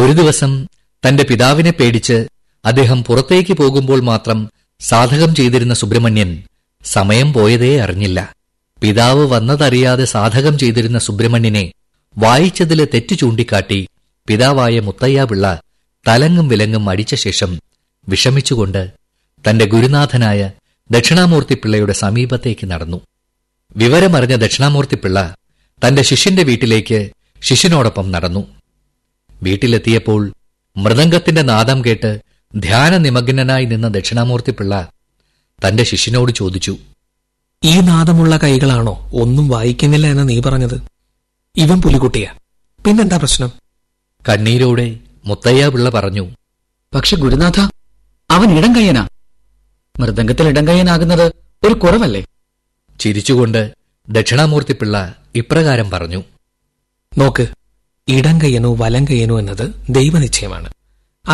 ഒരു ദിവസം തന്റെ പിതാവിനെ പേടിച്ച് അദ്ദേഹം പുറത്തേക്ക് പോകുമ്പോൾ മാത്രം സാധകം ചെയ്തിരുന്ന സുബ്രഹ്മണ്യൻ സമയം പോയതേ അറിഞ്ഞില്ല പിതാവ് വന്നതറിയാതെ സാധകം ചെയ്തിരുന്ന സുബ്രഹ്മണ്യനെ വായിച്ചതിലെ തെറ്റു ചൂണ്ടിക്കാട്ടി പിതാവായ മുത്തയ്യ പിള്ള തലങ്ങും വിലങ്ങും അടിച്ച ശേഷം വിഷമിച്ചുകൊണ്ട് തന്റെ ഗുരുനാഥനായ ദക്ഷിണാമൂർത്തി പിള്ളയുടെ സമീപത്തേക്ക് നടന്നു വിവരമറിഞ്ഞ ദക്ഷിണാമൂർത്തി പിള്ള തന്റെ ശിഷ്യന്റെ വീട്ടിലേക്ക് ശിഷ്യനോടൊപ്പം നടന്നു വീട്ടിലെത്തിയപ്പോൾ മൃദംഗത്തിന്റെ നാദം കേട്ട് ധ്യാനനിമഗ്നനായി നിന്ന ദക്ഷിണാമൂർത്തി പിള്ള തന്റെ ശിഷ്യനോട് ചോദിച്ചു ഈ നാദമുള്ള കൈകളാണോ ഒന്നും വായിക്കുന്നില്ല എന്ന് നീ പറഞ്ഞത് ഇവൻ പുലികുട്ടിയാ പിന്നെന്താ പ്രശ്നം കണ്ണീരോടെ മുത്തയ്യ പിള്ള പറഞ്ഞു പക്ഷെ ഗുരുനാഥ അവൻ ഇടം കയ്യനാ മൃദംഗത്തിൽ ഇടം കയ്യനാകുന്നത് ഒരു കുറവല്ലേ ചിരിച്ചുകൊണ്ട് ദക്ഷിണാമൂർത്തി പിള്ള ഇപ്രകാരം പറഞ്ഞു നോക്ക് ഇടം കയ്യനോ വലം കയ്യനോ എന്നത് ദൈവനിശ്ചയമാണ്